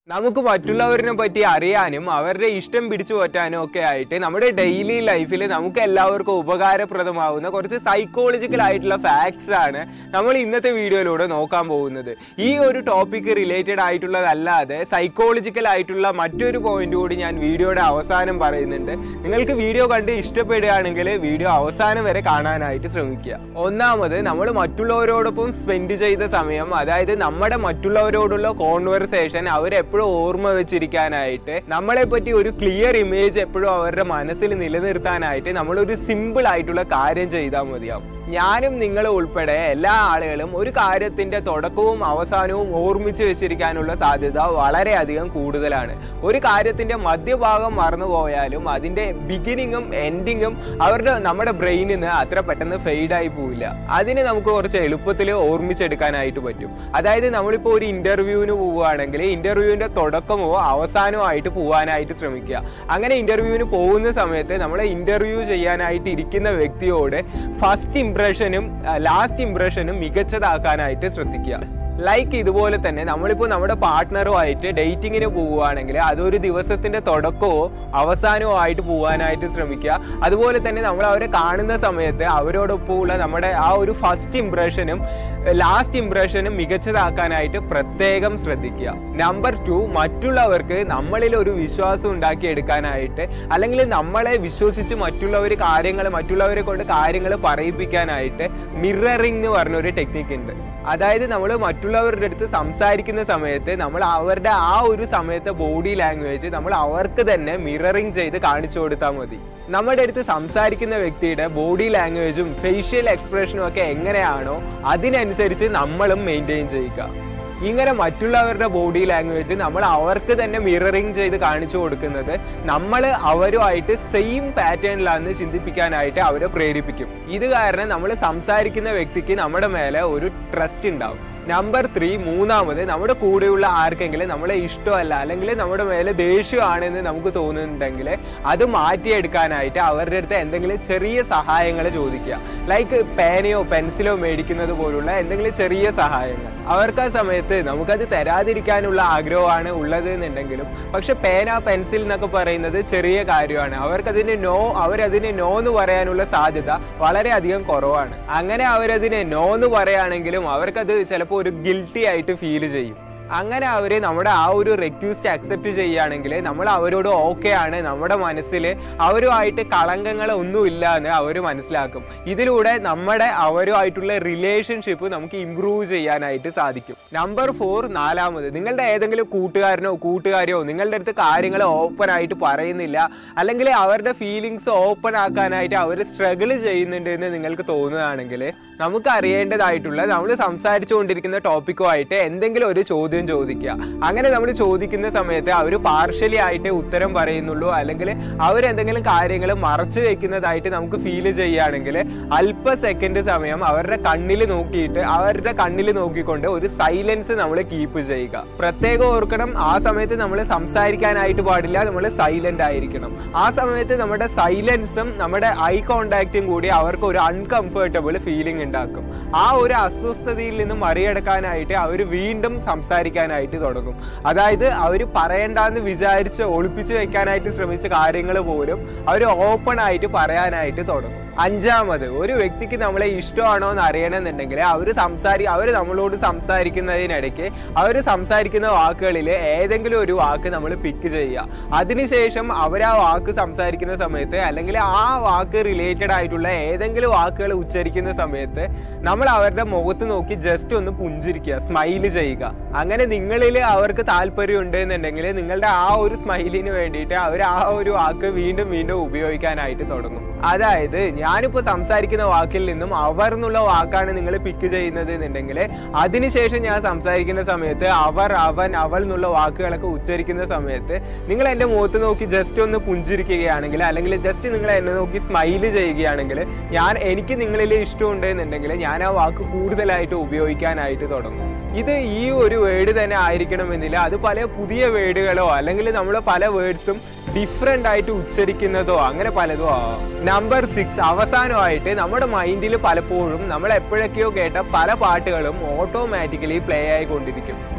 നമുക്ക് മറ്റുള്ളവരിനെ പറ്റി അറിയാനും അവരുടെ ഇഷ്ടം പിടിച്ചു പറ്റാനും ഒക്കെ ആയിട്ട് നമ്മുടെ ഡെയിലി ലൈഫിൽ നമുക്ക് എല്ലാവർക്കും ഉപകാരപ്രദമാവുന്ന കുറച്ച് സൈക്കോളജിക്കൽ ആയിട്ടുള്ള ഫാക്ട്സ് ആണ് നമ്മൾ ഇന്നത്തെ വീഡിയോയിലൂടെ നോക്കാൻ പോകുന്നത് ഈ ഒരു ടോപ്പിക്ക് റിലേറ്റഡ് ആയിട്ടുള്ളതല്ലാതെ സൈക്കോളജിക്കൽ ആയിട്ടുള്ള മറ്റൊരു പോയിന്റ് കൂടി ഞാൻ വീഡിയോയുടെ അവസാനം പറയുന്നുണ്ട് നിങ്ങൾക്ക് വീഡിയോ കണ്ട് ഇഷ്ടപ്പെടുകയാണെങ്കിൽ വീഡിയോ അവസാനം വരെ കാണാനായിട്ട് ശ്രമിക്കുക ഒന്നാമത് നമ്മൾ മറ്റുള്ളവരോടൊപ്പം സ്പെൻഡ് ചെയ്ത സമയം അതായത് നമ്മുടെ മറ്റുള്ളവരോടുള്ള കോൺവെർസേഷൻ അവരെപ്പോഴും ഓർമ്മ വെച്ചിരിക്കാനായിട്ട് നമ്മളെ പറ്റി ഒരു ക്ലിയർ ഇമേജ് എപ്പോഴും അവരുടെ മനസ്സിൽ നിലനിർത്താനായിട്ട് നമ്മളൊരു സിമ്പിൾ ആയിട്ടുള്ള കാര്യം ചെയ്താൽ മതിയാവും ഞാനും നിങ്ങളും ഉൾപ്പെടെ എല്ലാ ആളുകളും ഒരു കാര്യത്തിന്റെ തുടക്കവും അവസാനവും ഓർമ്മിച്ച് വെച്ചിരിക്കാനുള്ള സാധ്യത വളരെയധികം കൂടുതലാണ് ഒരു കാര്യത്തിന്റെ മധ്യഭാഗം മറന്നു പോയാലും അതിന്റെ ബിഗിനിങ്ങും എൻഡിങ്ങും അവരുടെ നമ്മുടെ ബ്രെയിനിൽ നിന്ന് അത്ര പെട്ടെന്ന് ഫെയ്ഡായി പോവില്ല അതിന് നമുക്ക് കുറച്ച് എളുപ്പത്തിൽ ഓർമ്മിച്ചെടുക്കാനായിട്ട് പറ്റും അതായത് നമ്മളിപ്പോൾ ഒരു ഇന്റർവ്യൂവിന് പോവുകയാണെങ്കിൽ ഇന്റർവ്യൂവിന്റെ തുടക്കമോ അവസാനമോ ആയിട്ട് പോകാനായിട്ട് ശ്രമിക്കുക അങ്ങനെ ഇന്റർവ്യൂവിന് പോകുന്ന സമയത്ത് നമ്മളെ ഇന്റർവ്യൂ ചെയ്യാനായിട്ട് ഇരിക്കുന്ന വ്യക്തിയോട് ഫസ്റ്റ് ഇംപ്രഷനും ലാസ്റ്റ് ഇംപ്രഷനും മികച്ചതാക്കാനായിട്ട് ശ്രദ്ധിക്കുക ലൈക്ക് ഇതുപോലെ തന്നെ നമ്മളിപ്പോൾ നമ്മുടെ പാർട്ട്ണറുമായിട്ട് ഡേറ്റിങ്ങിന് പോവുകയാണെങ്കിൽ അതൊരു ദിവസത്തിന്റെ തുടക്കമോ അവസാനമോ ആയിട്ട് പോകാനായിട്ട് ശ്രമിക്കുക അതുപോലെ തന്നെ നമ്മൾ അവരെ കാണുന്ന സമയത്ത് അവരോടൊപ്പമുള്ള നമ്മുടെ ആ ഒരു ഫസ്റ്റ് ഇംപ്രഷനും ലാസ്റ്റ് ഇംപ്രഷനും മികച്ചതാക്കാനായിട്ട് പ്രത്യേകം ശ്രദ്ധിക്കുക നമ്പർ ടു മറ്റുള്ളവർക്ക് നമ്മളിൽ ഒരു വിശ്വാസം ഉണ്ടാക്കിയെടുക്കാനായിട്ട് അല്ലെങ്കിൽ നമ്മളെ വിശ്വസിച്ച് മറ്റുള്ളവർ കാര്യങ്ങൾ മറ്റുള്ളവരെ കൊണ്ട് കാര്യങ്ങൾ പറയിപ്പിക്കാനായിട്ട് മിററിംഗ് എന്ന് പറഞ്ഞ ഒരു ടെക്നിക്ക് ഉണ്ട് അതായത് നമ്മൾ മറ്റുള്ളവരുടെ അടുത്ത് സംസാരിക്കുന്ന സമയത്ത് നമ്മൾ അവരുടെ ആ ഒരു സമയത്തെ ബോഡി ലാംഗ്വേജ് നമ്മൾ അവർക്ക് തന്നെ മിററിംഗ് ചെയ്ത് കാണിച്ചു കൊടുത്താൽ മതി നമ്മുടെ അടുത്ത് സംസാരിക്കുന്ന വ്യക്തിയുടെ ബോഡി ലാംഗ്വേജും ഫേഷ്യൽ എക്സ്പ്രഷനും ഒക്കെ എങ്ങനെയാണോ അതിനനുസരിച്ച് നമ്മളും മെയിൻറ്റെയിൻ ചെയ്യുക ഇങ്ങനെ മറ്റുള്ളവരുടെ ബോഡി ലാംഗ്വേജ് നമ്മൾ അവർക്ക് തന്നെ മിററിംഗ് ചെയ്ത് കാണിച്ചു കൊടുക്കുന്നത് നമ്മൾ അവരുമായിട്ട് സെയിം പാറ്റേണിലാണെന്ന് ചിന്തിപ്പിക്കാനായിട്ട് അവരെ പ്രേരിപ്പിക്കും ഇത് കാരണം നമ്മൾ സംസാരിക്കുന്ന വ്യക്തിക്ക് നമ്മുടെ മേലെ ഒരു ട്രസ്റ്റ് ഉണ്ടാവും നമ്പർ ത്രീ മൂന്നാമത് നമ്മുടെ കൂടെയുള്ള ആർക്കെങ്കിലും നമ്മളെ ഇഷ്ടമല്ല അല്ലെങ്കിൽ നമ്മുടെ മേലെ ദേഷ്യമാണെന്ന് നമുക്ക് തോന്നുന്നുണ്ടെങ്കിൽ അത് മാറ്റിയെടുക്കാനായിട്ട് അവരുടെ അടുത്ത് എന്തെങ്കിലും ചെറിയ സഹായങ്ങൾ ചോദിക്കുക ലൈക്ക് പേനയോ പെൻസിലോ മേടിക്കുന്നത് പോലുള്ള എന്തെങ്കിലും ചെറിയ സഹായങ്ങൾ അവർക്ക് ആ സമയത്ത് നമുക്കത് തരാതിരിക്കാനുള്ള ആഗ്രഹമാണ് ഉള്ളത് എന്നുണ്ടെങ്കിലും പക്ഷെ പേന പെൻസിൽ എന്നൊക്കെ പറയുന്നത് ചെറിയ കാര്യമാണ് അവർക്കതിന് നോ അവരതിന് നോ എന്ന് പറയാനുള്ള സാധ്യത വളരെയധികം കുറവാണ് അങ്ങനെ അവരതിന് നോ എന്ന് പറയുകയാണെങ്കിലും അവർക്കത് ചിലപ്പോൾ ഒരു ഗിൽട്ടി ആയിട്ട് ഫീൽ ചെയ്യും അങ്ങനെ അവർ നമ്മുടെ ആ ഒരു റിക്വസ്റ്റ് അക്സെപ്റ്റ് ചെയ്യുകയാണെങ്കിൽ നമ്മൾ അവരോട് ഓക്കെ ആണ് നമ്മുടെ മനസ്സിൽ അവരുമായിട്ട് കളങ്കങ്ങൾ ഒന്നുമില്ല എന്ന് അവർ മനസ്സിലാക്കും ഇതിലൂടെ നമ്മുടെ അവരുമായിട്ടുള്ള റിലേഷൻഷിപ്പ് നമുക്ക് ഇമ്പ്രൂവ് ചെയ്യാനായിട്ട് സാധിക്കും നമ്പർ ഫോർ നാലാമത് നിങ്ങളുടെ ഏതെങ്കിലും കൂട്ടുകാരനോ കൂട്ടുകാരിയോ നിങ്ങളുടെ അടുത്ത് കാര്യങ്ങൾ ഓപ്പൺ ആയിട്ട് പറയുന്നില്ല അല്ലെങ്കിൽ അവരുടെ ഫീലിങ്സ് ഓപ്പൺ ആക്കാനായിട്ട് അവർ സ്ട്രഗിൾ ചെയ്യുന്നുണ്ട് എന്ന് നിങ്ങൾക്ക് തോന്നുകയാണെങ്കിൽ നമുക്ക് അറിയേണ്ടതായിട്ടുള്ള നമ്മൾ സംസാരിച്ചുകൊണ്ടിരിക്കുന്ന ടോപ്പിക്കുമായിട്ട് എന്തെങ്കിലും ഒരു ചോദ്യം ചോദിക്കുക അങ്ങനെ നമ്മൾ ചോദിക്കുന്ന സമയത്ത് അവർ പാർഷ്യലി ആയിട്ട് ഉത്തരം പറയുന്നുള്ളൂ അല്ലെങ്കിൽ അവരെന്തെങ്കിലും കാര്യങ്ങൾ മറച്ചു വെക്കുന്നതായിട്ട് നമുക്ക് ഫീൽ ചെയ്യുകയാണെങ്കിൽ അല്പ സെക്കൻഡ് സമയം അവരുടെ കണ്ണിൽ നോക്കിയിട്ട് അവരുടെ കണ്ണിൽ നോക്കിക്കൊണ്ട് ഒരു സൈലൻസ് നമ്മൾ കീപ്പ് ചെയ്യുക പ്രത്യേകം ഓർക്കണം ആ സമയത്ത് നമ്മൾ സംസാരിക്കാനായിട്ട് പാടില്ല നമ്മൾ സൈലന്റ് ആയിരിക്കണം ആ സമയത്ത് നമ്മുടെ സൈലൻസും നമ്മുടെ ഐ കോണ്ടാക്റ്റും കൂടി അവർക്ക് ഒരു അൺകംഫർട്ടബിൾ ഫീലിംഗ് ഉണ്ടാക്കും ആ ഒരു അസ്വസ്ഥതയിൽ നിന്ന് മറികടക്കാനായിട്ട് അവർ വീണ്ടും സംസാരിക്കാനായിട്ട് തുടങ്ങും അതായത് അവർ പറയണ്ടെന്ന് വിചാരിച്ച് ഒളിപ്പിച്ച് വെക്കാനായിട്ട് ശ്രമിച്ച കാര്യങ്ങൾ പോലും അവർ ഓപ്പൺ ആയിട്ട് പറയാനായിട്ട് തുടങ്ങും അഞ്ചാമത് ഒരു വ്യക്തിക്ക് നമ്മളെ ഇഷ്ടമാണോ എന്ന് അറിയണമെന്നുണ്ടെങ്കിൽ അവർ സംസാരി അവർ നമ്മളോട് സംസാരിക്കുന്നതിനിടയ്ക്ക് അവർ സംസാരിക്കുന്ന വാക്കുകളിൽ ഏതെങ്കിലും ഒരു വാക്ക് നമ്മൾ പിക്ക് ചെയ്യുക അതിനുശേഷം അവർ ആ വാക്ക് സംസാരിക്കുന്ന സമയത്ത് അല്ലെങ്കിൽ ആ വാക്ക് റിലേറ്റഡ് ആയിട്ടുള്ള ഏതെങ്കിലും വാക്കുകൾ ഉച്ചരിക്കുന്ന സമയത്ത് നമ്മൾ അവരുടെ മുഖത്ത് നോക്കി ജസ്റ്റ് ഒന്ന് പുഞ്ചിരിക്കുക സ്മൈല് ചെയ്യുക അങ്ങനെ നിങ്ങളിൽ അവർക്ക് താല്പര്യം ഉണ്ട് എന്നുണ്ടെങ്കിൽ നിങ്ങളുടെ ആ ഒരു സ്മൈലിന് വേണ്ടിയിട്ട് അവർ ആ ഒരു വാക്ക് വീണ്ടും വീണ്ടും ഉപയോഗിക്കാനായിട്ട് തുടങ്ങും അതായത് ഞാനിപ്പോൾ സംസാരിക്കുന്ന വാക്കിൽ നിന്നും അവർ എന്നുള്ള വാക്കാണ് നിങ്ങൾ പിക്ക് ചെയ്യുന്നത് എന്നുണ്ടെങ്കിൽ അതിനുശേഷം ഞാൻ സംസാരിക്കുന്ന സമയത്ത് അവർ അവൻ അവൾ എന്നുള്ള വാക്കുകളൊക്കെ ഉച്ചരിക്കുന്ന സമയത്ത് നിങ്ങൾ എൻ്റെ മുഖത്ത് നോക്കി ജസ്റ്റ് ഒന്ന് പുഞ്ചിരിക്കുകയാണെങ്കിൽ അല്ലെങ്കിൽ ജസ്റ്റ് നിങ്ങൾ എന്നെ നോക്കി സ്മൈല് ചെയ്യുകയാണെങ്കിൽ ഞാൻ എനിക്ക് നിങ്ങളിൽ ഇഷ്ടമുണ്ട് എന്നുണ്ടെങ്കിൽ ഞാൻ ആ വാക്ക് കൂടുതലായിട്ട് ഉപയോഗിക്കാനായിട്ട് തുടങ്ങും ഇത് ഈ ഒരു വേർഡ് തന്നെ ആയിരിക്കണമെന്നില്ല അത് പല പുതിയ വേർഡുകളോ അല്ലെങ്കിൽ നമ്മൾ പല വേർഡ്സും ഡിഫറെൻ്റ് ആയിട്ട് ഉച്ചരിക്കുന്നതോ അങ്ങനെ പലതും ആവാം നമ്പർ സിക്സ് അവസാനമായിട്ട് നമ്മുടെ മൈൻഡിൽ പലപ്പോഴും നമ്മൾ എപ്പോഴൊക്കെയോ കേട്ട പല പാട്ടുകളും ഓട്ടോമാറ്റിക്കലി പ്ലേ ആയിക്കൊണ്ടിരിക്കും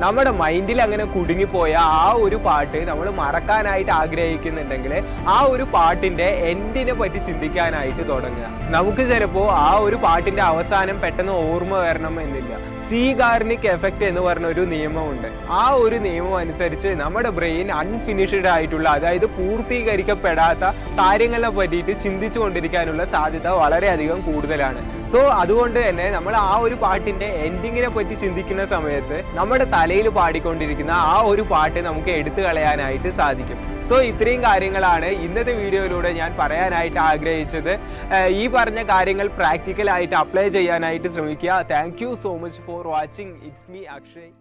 നമ്മുടെ മൈൻഡിൽ അങ്ങനെ കുടുങ്ങിപ്പോയ ആ ഒരു പാട്ട് നമ്മൾ മറക്കാനായിട്ട് ആഗ്രഹിക്കുന്നുണ്ടെങ്കിൽ ആ ഒരു പാട്ടിന്റെ എൻഡിനെ പറ്റി ചിന്തിക്കാനായിട്ട് തുടങ്ങുക നമുക്ക് ചിലപ്പോൾ ആ ഒരു പാട്ടിന്റെ അവസാനം പെട്ടെന്ന് ഓർമ്മ വരണം എന്നില്ല സീഗാർണിക് എഫക്റ്റ് എന്ന് പറഞ്ഞ ഒരു നിയമമുണ്ട് ആ ഒരു നിയമം അനുസരിച്ച് നമ്മുടെ ബ്രെയിൻ അൺഫിനിഷ്ഡ് ആയിട്ടുള്ള അതായത് പൂർത്തീകരിക്കപ്പെടാത്ത കാര്യങ്ങളെ പറ്റിയിട്ട് ചിന്തിച്ചു കൊണ്ടിരിക്കാനുള്ള സാധ്യത വളരെയധികം കൂടുതലാണ് സോ അതുകൊണ്ട് തന്നെ നമ്മൾ ആ ഒരു പാട്ടിന്റെ എൻഡിങ്ങിനെ പറ്റി ചിന്തിക്കുന്ന സമയത്ത് നമ്മുടെ തലയിൽ പാടിക്കൊണ്ടിരിക്കുന്ന ആ ഒരു പാട്ട് നമുക്ക് എടുത്തു കളയാനായിട്ട് സാധിക്കും സോ ഇത്രയും കാര്യങ്ങളാണ് ഇന്നത്തെ വീഡിയോയിലൂടെ ഞാൻ പറയാനായിട്ട് ആഗ്രഹിച്ചത് ഏഹ് ഈ പറഞ്ഞ കാര്യങ്ങൾ പ്രാക്ടിക്കലായിട്ട് അപ്ലൈ ചെയ്യാനായിട്ട് ശ്രമിക്കുക thank you so much for watching it's me Akshay